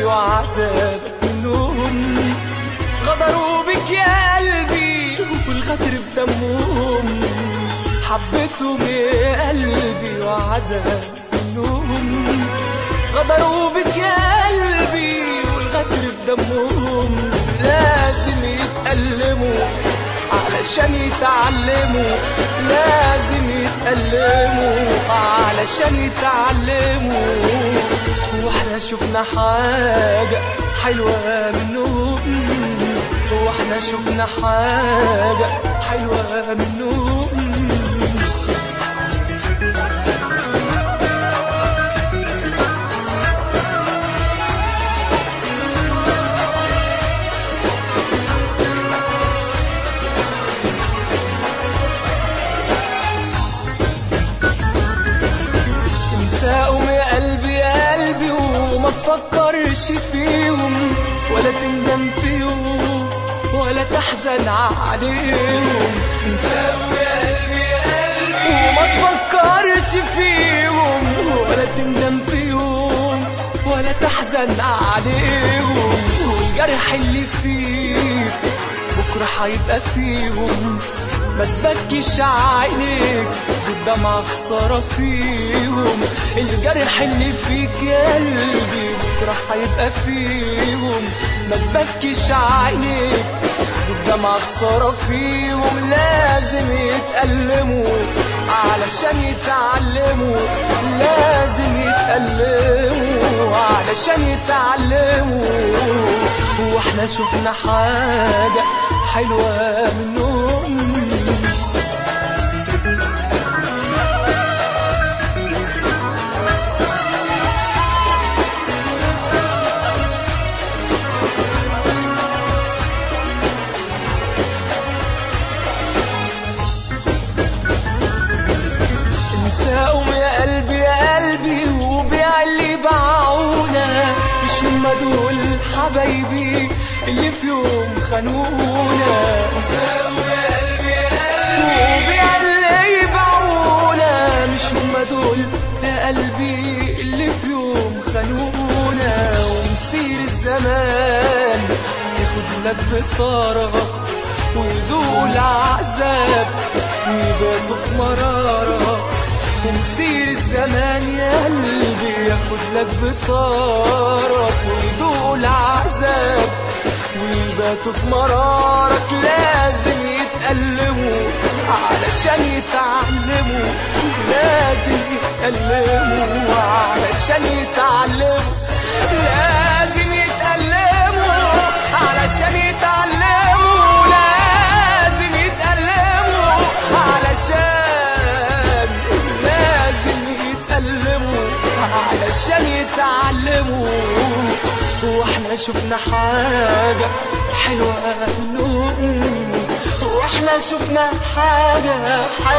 وعذاب منهم غدروا بك يا قلبي والغدر بدمهم حبيتهم يا قلبي وعذاب منهم غدروا بك يا قلبي والغدر بدمهم لازم يتألموا علشان يتعلموا لازم يتألموا علشان يتعلموا واحنا شفنا حاجة حلوة منهم واحنا شفنا حاجة حلوة منهم انساهم يا قلبي يا قلبي وما تفكرش فيهم ولا تندم فيهم ولا تحزن عليهم انساهم يا قلبي يا قلبي وما تفكرش فيهم ولا تندم فيهم ولا تحزن عليهم والجرح اللي فيك بكره هيبقى فيهم ما تبكيش عينيك والدمعة خسارة فيهم الجرح اللي فيك يا قلبي بكرة هيبقى فيهم ما تبكيش عينيك والدمعة خسارة فيهم لازم يتألموا علشان يتعلموا لازم يتألموا علشان يتعلموا واحنا شفنا حاجة حلوة منهم انساهم يا قلبي يا قلبي وبيع اللي باعونا مش هما دول حبايبي اللي في يوم خانونا انساهم يا قلبي يا قلبي وبيع اللي باعونا مش هما دول يا قلبي اللي في يوم خانونا ومسير الزمان ياخد لك بطارك ويذوق العذاب ويباتوا في مرارة ومسير الزمان يا قلبي ياخد لك بطارك ويذوق العذاب ويباتوا في مرارك لازم يتألموا علشان يتعلموا لازم يتألموا علشان يتعلموا لازم يتألموا علشان يتعلموا لازم يتألموا علشان لازم يتألموا علشان يتعلموا واحنا شفنا حاجة حلوة منهم واحنا شفنا حاجة حلوة